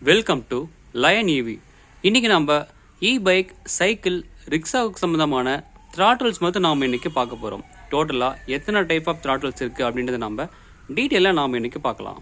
welcome to line EV இன்னைக்கு நம்ம இ bike cycle ரிக்ஷாவுக்கு சம்மந்தமான த்ராட்டல்ஸ் மட்டும் நாம் இன்னைக்கு பார்க்க போகிறோம் டோட்டலாக எத்தனை டைப் ஆஃப் த்ராட்டல்ஸ் இருக்குது அப்படின்றத நம்ம டீட்டெயிலாக நாம் இன்னைக்கு பார்க்கலாம்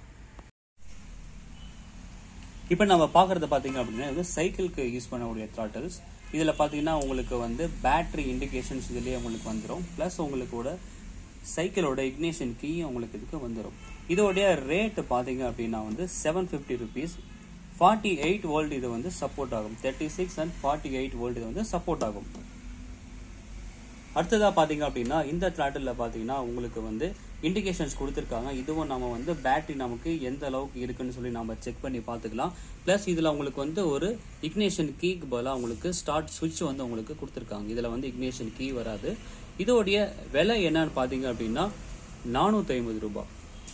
இப்போ நம்ம பார்க்குறது பார்த்தீங்க அப்படின்னா இது சைக்கிளுக்கு யூஸ் பண்ணக்கூடிய த்ராட்டல்ஸ் இதில் பார்த்தீங்கன்னா உங்களுக்கு வந்து பேட்டரி இண்டிகேஷன்ஸ் இதுலேயே உங்களுக்கு வந்துடும் ப்ளஸ் உங்களுக்கு கூட சைக்கிளோட இக்னேஷன் கீ உங்களுக்கு இதுக்கு வந்துடும் இதோடைய ரேட் பார்த்தீங்க அப்படின்னா வந்து seven fifty rupees forty eight volt இது வந்து சப்போர்ட் ஆகும் thirty six and forty eight volt இது வந்து சப்போர்ட் ஆகும் அடுத்ததா பாத்தீங்க அப்படின்னா இந்த த்ராட்டில் பாத்தீங்கன்னா உங்களுக்கு வந்து இண்டிகேஷன்ஸ் கொடுத்துருக்காங்க இதுவும் நம்ம வந்து பேட்டரி நமக்கு எந்த அளவுக்கு இருக்குன்னு சொல்லி நம்ம செக் பண்ணி பார்த்துக்கலாம் ப்ளஸ் இதில் உங்களுக்கு வந்து ஒரு இக்னேஷன் கீக்கு பதிலாக உங்களுக்கு ஸ்டார்ட் சுவிட்ச் வந்து உங்களுக்கு கொடுத்துருக்காங்க இதில் வந்து இக்னேஷன் கீ வராது இதோடைய விலை என்னன்னு பார்த்தீங்க அப்படின்னா நானூற்றி ஐம்பது ரூபாய்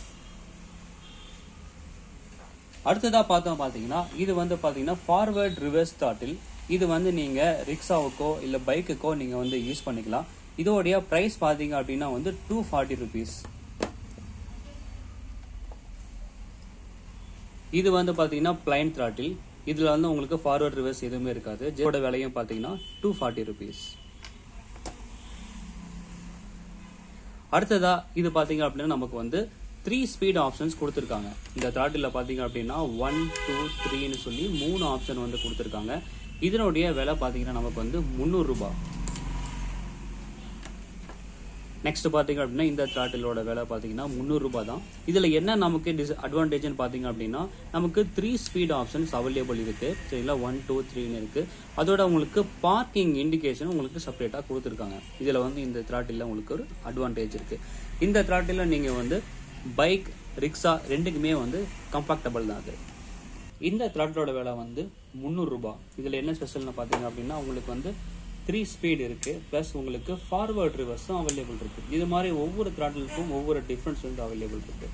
அடுத்ததா பார்த்தோம் பார்த்தீங்கன்னா இது வந்து பார்த்தீங்கன்னா ஃபார்வர்ட் ரிவர்ஸ் தாட்டில் இது வந்து நீங்க ரிக்ஷாவுக்கோ இல்ல பைக்குக்கோ நீங்க வந்து யூஸ் பண்ணிக்கலாம் இதோடைய பிரைஸ் பாத்தீங்க அப்படின்னா வந்து டூ ஃபார்ட்டி ருபீஸ் இது வந்து பாத்தீங்கன்னா பிளைன் த்ராட்டில் இதுல வந்து உங்களுக்கு ஃபார்வர்ட் ரிவர்ஸ் எதுவுமே இருக்காது ஜோட விலையும் பாத்தீங்கன்னா டூ ஃபார்ட்டி ருபீஸ் அடுத்ததா இது பாத்தீங்க அப்படின்னா நமக்கு வந்து த்ரீ ஸ்பீட் ஆப்ஷன்ஸ் கொடுத்துருக்காங்க இந்த த்ராட்டில் பார்த்தீங்க அப்படின்னா ஒன் டூ த்ரீன்னு சொல்லி மூணு ஆப்ஷன் வந்து கொடுத்துருக்காங்க இதனுடைய விலை பார்த்தீங்கன்னா நமக்கு வந்து முந்நூறு ரூபாய் நெக்ஸ்ட் பார்த்தீங்க அப்படின்னா இந்த த்ராட்டிலோட விலை பார்த்தீங்கன்னா முந்நூறு ரூபாய் தான் இதில் என்ன நமக்கு டிஸ் அட்வான்டேஜ்னு பார்த்தீங்க அப்படின்னா நமக்கு த்ரீ ஸ்பீட் ஆப்ஷன்ஸ் அவைலபிள் இருக்கு சரிங்களா ஒன் டூ த்ரீன்னு இருக்கு அதோட உங்களுக்கு பார்க்கிங் இண்டிகேஷன் உங்களுக்கு செப்பரேட்டாக கொடுத்துருக்காங்க இதில் வந்து இந்த த்ராட்டில் உங்களுக்கு ஒரு அட்வான்டேஜ் இருக்கு இந்த த்ராட்டில் நீங்கள் வந்து பைக் ரிக்ஷா ரெண்டுக்குமே வந்து கம்ஃபர்டபுள் தான் அது இந்த த்ராட்டோட விலை வந்து முந்நூறு ரூபாய் இதில் என்ன ஸ்பெஷல்னு பார்த்தீங்க அப்படின்னா உங்களுக்கு வந்து த்ரீ ஸ்பீட் இருக்கு ப்ளஸ் உங்களுக்கு ஃபார்வர்ட் ரிவர்ஸும் அவைலபிள் இருக்கு இது மாதிரி ஒவ்வொரு த்ராட்டிலுக்கும் ஒவ்வொரு டிஃப்ரென்ஸ் வந்து அவைலபிள் இருக்கு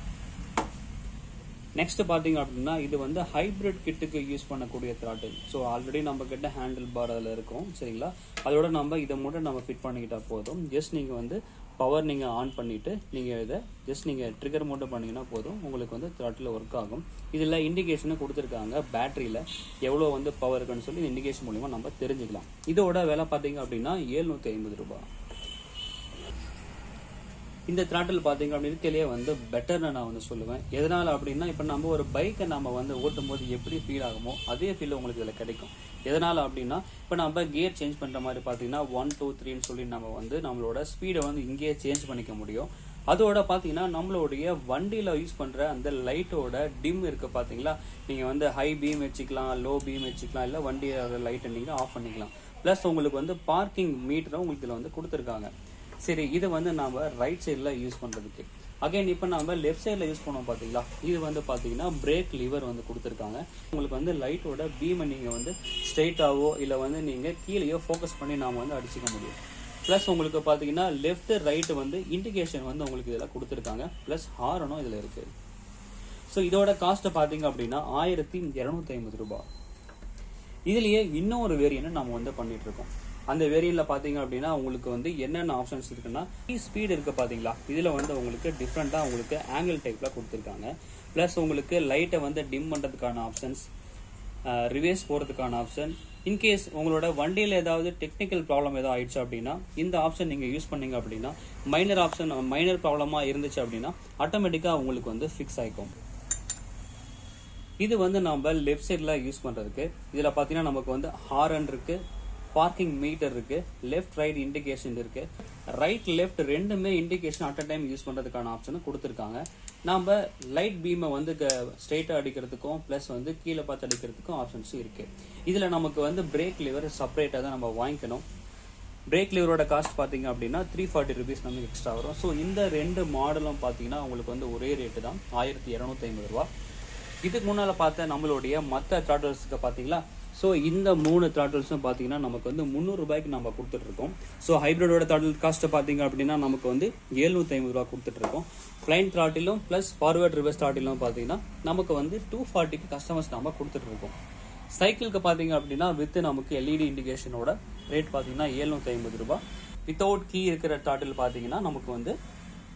நெக்ஸ்ட் பாத்தீங்க அப்படின்னா இது வந்து ஹைபிரிட் கிட்டுக்கு யூஸ் பண்ணக்கூடிய த்ராட்டில் ஸோ ஆல்ரெடி நம்ம கிட்ட ஹேண்டில் பார் அதில் இருக்கும் சரிங்களா அதோட நம்ம இதை மட்டும் நம்ம ஃபிட் பண்ணிக்கிட்டா போதும் ஜஸ்ட் நீங்கள் வந்து பவர் நீங்கள் ஆன் பண்ணிவிட்டு நீங்கள் இதை ஜஸ்ட் நீங்கள் ட்ரிகர் மட்டும் பண்ணிங்கன்னா போதும் உங்களுக்கு வந்து த்ராட்டில் ஒர்க் ஆகும் இதில் இண்டிகேஷனும் கொடுத்துருக்காங்க பேட்டரியில் எவ்வளோ வந்து பவர் இருக்குன்னு சொல்லி இந்த இண்டிகேஷன் மூலிமா நம்ம தெரிஞ்சுக்கலாம் இதோட விலை பார்த்தீங்க அப்படின்னா ஏழ்நூற்றி ஐம்பது ரூபாய் இந்த த்ராட்டில் பார்த்தீங்க அப்படின்னு இருக்கையிலேயே வந்து பெட்டர்னு நான் வந்து சொல்லுவேன் எதனால அப்படின்னா இப்போ நம்ம ஒரு பைக்கை நம்ம வந்து ஓட்டும் போது எப்படி ஃபீல் ஆகுமோ அதே ஃபீல் உங்களுக்கு இதில் கிடைக்கும் எதனால அப்படின்னா இப்போ நம்ம கியர் சேஞ்ச் பண்ணுற மாதிரி பார்த்தீங்கன்னா ஒன் டூ த்ரீன்னு சொல்லி நம்ம வந்து நம்மளோட ஸ்பீடை வந்து இங்கேயே சேஞ்ச் பண்ணிக்க முடியும் அதோட பார்த்தீங்கன்னா நம்மளுடைய வண்டியில் யூஸ் பண்ணுற அந்த லைட்டோட டிம் இருக்கு பார்த்தீங்களா நீங்கள் வந்து ஹை பீம் வச்சுக்கலாம் லோ பீம் வச்சுக்கலாம் இல்லை வண்டியோட லைட்டை நீங்கள் ஆஃப் பண்ணிக்கலாம் ப்ளஸ் உங்களுக்கு வந்து பார்க்கிங் மீட்டரும் உங்களுக்கு இதில் வந்து கொடுத்துருக்காங்க சரி இதை வந்து நாம ரைட் சைடில் யூஸ் பண்ணுறதுக்கு அகைன் இப்போ நம்ம லெஃப்ட் சைடில் யூஸ் பண்ணோம் பார்த்தீங்களா இது வந்து பார்த்தீங்கன்னா பிரேக் லிவர் வந்து கொடுத்துருக்காங்க உங்களுக்கு வந்து லைட்டோட பீமை நீங்கள் வந்து ஸ்ட்ரைட்டாவோ இல்லை வந்து நீங்கள் கீழேயோ ஃபோக்கஸ் பண்ணி நாம வந்து அடிச்சுக்க முடியும் ப்ளஸ் உங்களுக்கு பார்த்தீங்கன்னா லெஃப்ட் ரைட்டு வந்து இண்டிகேஷன் வந்து உங்களுக்கு இதில் கொடுத்துருக்காங்க ப்ளஸ் ஹாரனும் இதில் இருக்கு ஸோ இதோட காஸ்ட்டை பார்த்தீங்க அப்படின்னா ஆயிரத்தி இரநூத்தி ஐம்பது ரூபாய் இதுலயே இன்னொரு வேரியன்ட் நம்ம வந்து பண்ணிட்டு இருக்கோம் அந்த வேரியன்ட்ல பாத்தீங்க அப்படின்னா உங்களுக்கு வந்து என்னென்ன ஆப்ஷன்ஸ் இருக்குன்னா ஸ்பீடு இருக்கு பாத்தீங்களா இதுல வந்து உங்களுக்கு டிஃப்ரெண்டா உங்களுக்கு ஆங்கிள் டைப்ல கொடுத்துருக்காங்க பிளஸ் உங்களுக்கு லைட்டை வந்து டிம் பண்றதுக்கான ஆப்ஷன்ஸ் ரிவேஸ் போறதுக்கான ஆப்ஷன் இன்கேஸ் உங்களோட வண்டியில் ஏதாவது டெக்னிக்கல் ப்ராப்ளம் ஏதாவது ஆயிடுச்சு அப்படின்னா இந்த ஆப்ஷன் நீங்கள் யூஸ் பண்ணீங்க அப்படின்னா மைனர் ஆப்ஷன் மைனர் ப்ராப்ளமாக இருந்துச்சு அப்படின்னா ஆட்டோமேட்டிக்காக உங்களுக்கு வந்து ஃபிக்ஸ் ஆகிக்கும் இது வந்து நம்ம லெஃப்ட் சைடில் யூஸ் பண்ணுறதுக்கு இதில் பார்த்தீங்கன்னா நமக்கு வந்து ஹாரன் இருக்கு பார்க்கிங் மீட்டர் இருக்கு லெஃப்ட் ரைட் இண்டிகேஷன் இருக்கு ரைட் லெஃப்ட் ரெண்டுமே indication at a time use பண்ணுறதுக்கான ஆப்ஷனும் கொடுத்துருக்காங்க நம்ம லைட் பீமை வந்து ஸ்ட்ரெயிட்டாக அடிக்கிறதுக்கும் ப்ளஸ் வந்து கீழே பார்த்து அடிக்கிறதுக்கும் ஆப்ஷன்ஸும் இருக்கு இதில் நமக்கு வந்து பிரேக் லிவர் செப்பரேட்டாக தான் நம்ம வாங்கிக்கணும் பிரேக் லிவரோட காஸ்ட் பார்த்தீங்க அப்படின்னா த்ரீ ஃபார்ட்டி ருபீஸ் நமக்கு எக்ஸ்ட்ரா வரும் ஸோ இந்த ரெண்டு மாடலும் பார்த்தீங்கன்னா உங்களுக்கு வந்து ஒரே ரேட்டு தான் ஆயிரத்தி இரநூத்தி ஐம்பது ரூபா இதுக்கு முன்னால் பார்த்த நம்மளுடைய மற்ற த்ராட்டல்ஸுக்கு பார்த்தீங்களா ஸோ இந்த மூணு த்ராட்டல்ஸும் பார்த்தீங்கன்னா நமக்கு வந்து முந்நூறு ரூபாய்க்கு நம்ம கொடுத்துட்ருக்கோம் ஸோ ஹைப்ரிடோட த்ராட்டல் காஸ்ட்டை பார்த்தீங்க அப்படின்னா நமக்கு வந்து எழுநூற்றி ஐம்பது ரூபா கொடுத்துட்ருக்கோம் ஃப்ளைன் த்ராட்டிலும் ப்ளஸ் ஃபார்வர்ட் ரிவர்ஸ் த்ராட்டிலும் பார்த்தீங்கன்னா நமக்கு வந்து டூ ஃபார்ட்டிக்கு கஸ்டமர்ஸ் நம்ம கொடுத்துட்ருக்கோம் சைக்கிளுக்கு பார்த்தீங்க அப்படின்னா வித் நமக்கு எல்இடி இண்டிகேஷனோட ரேட் பார்த்தீங்கன்னா எழுநூற்றி ஐம்பது ரூபாய் வித்தவுட் கீ இருக்கிற த்ராட்டில் பார்த்தீங்கன்னா நமக்கு வந்து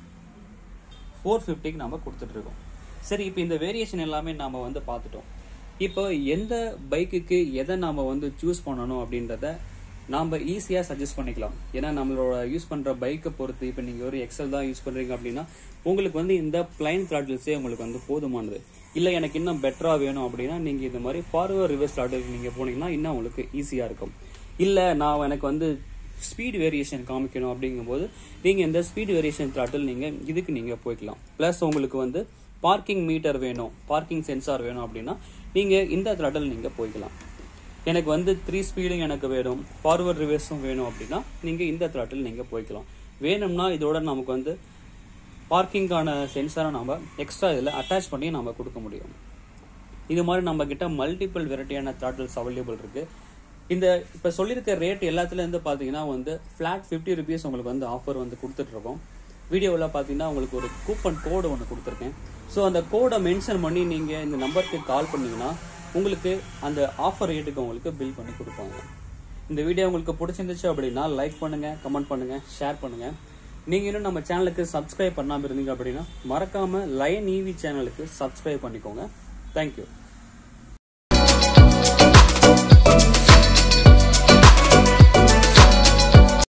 ஃபோர் ஃபிஃப்டிக்கு நம்ம கொடுத்துட்ருக்கோம் சரி இப்போ இந்த வேரியேஷன் எல்லாமே நாம வந்து பார்த்துட்டோம் இப்போ எந்த பைக்குக்கு எதை நாம வந்து சூஸ் பண்ணணும் அப்படின்றத நாம ஈஸியா சஜஸ்ட் பண்ணிக்கலாம் ஏன்னா நம்மளோட யூஸ் பண்ற பைக்கை பொறுத்து இப்போ நீங்க ஒரு எக்ஸல் தான் யூஸ் பண்றீங்க அப்படின்னா உங்களுக்கு வந்து இந்த பிளைன் த்ராட்டில்ஸே உங்களுக்கு வந்து போதுமானது இல்ல எனக்கு இன்னும் பெட்டரா வேணும் அப்படின்னா நீங்க இந்த மாதிரி ஃபார்வர்ட் ரிவர்ஸ் த்ராட்டில் நீங்க போனீங்கன்னா இன்னும் உங்களுக்கு ஈஸியா இருக்கும் இல்ல நான் எனக்கு வந்து ஸ்பீட் வேரியேஷன் காமிக்கணும் அப்படிங்கும்போது நீங்க இந்த ஸ்பீட் வேரியேஷன் த்ராட்டில் நீங்க இதுக்கு நீங்க போய்க்கலாம் பிளஸ் உங்களுக்கு வந்து பார்க்கிங் மீட்டர் வேணும் பார்க்கிங் சென்சார் வேணும் அப்படின்னா நீங்க இந்த த்ராட்டில் நீங்க போய்க்கலாம் எனக்கு வந்து த்ரீ ஸ்பீடும் எனக்கு வேணும் ஃபார்வர்ட் ரிவர்ஸும் வேணும் அப்படின்னா நீங்க இந்த த்ராட்டில் நீங்க போய்க்கலாம் வேணும்னா இதோட நமக்கு வந்து பார்க்கிங்கான சென்சாரை நம்ம எக்ஸ்ட்ரா இதில் அட்டாச் பண்ணி நம்ம கொடுக்க முடியும் இது மாதிரி நம்ம கிட்ட மல்டிபிள் வெரைட்டியான த்ராட்டில்ஸ் அவைலபிள் இருக்கு இந்த இப்ப சொல்லியிருக்க ரேட் எல்லாத்துல இருந்து பாத்தீங்கன்னா வந்து ஃபிளாட் ஃபிஃப்டி ருபீஸ் உங்களுக்கு வந்து ஆஃபர் வந்து கொடுத்துட்டு இருக்கோம் வீடியோவில் பார்த்தீங்கன்னா உங்களுக்கு ஒரு கூப்பன் கோடு ஒன்று கொடுத்துருக்கேன் ஸோ அந்த கோடை மென்ஷன் பண்ணி நீங்கள் இந்த நம்பருக்கு கால் பண்ணீங்கன்னா உங்களுக்கு அந்த ஆஃபர் ரேட்டுக்கு உங்களுக்கு பில் பண்ணி கொடுப்பாங்க இந்த வீடியோ உங்களுக்கு பிடிச்சிருந்துச்சு அப்படின்னா லைக் பண்ணுங்க கமெண்ட் பண்ணுங்க ஷேர் பண்ணுங்க நீங்க இன்னும் நம்ம சேனலுக்கு சப்ஸ்கிரைப் பண்ணாம இருந்தீங்க அப்படின்னா மறக்காம லைன் ஈவி சேனலுக்கு சப்ஸ்கிரைப் பண்ணிக்கோங்க தேங்க்யூ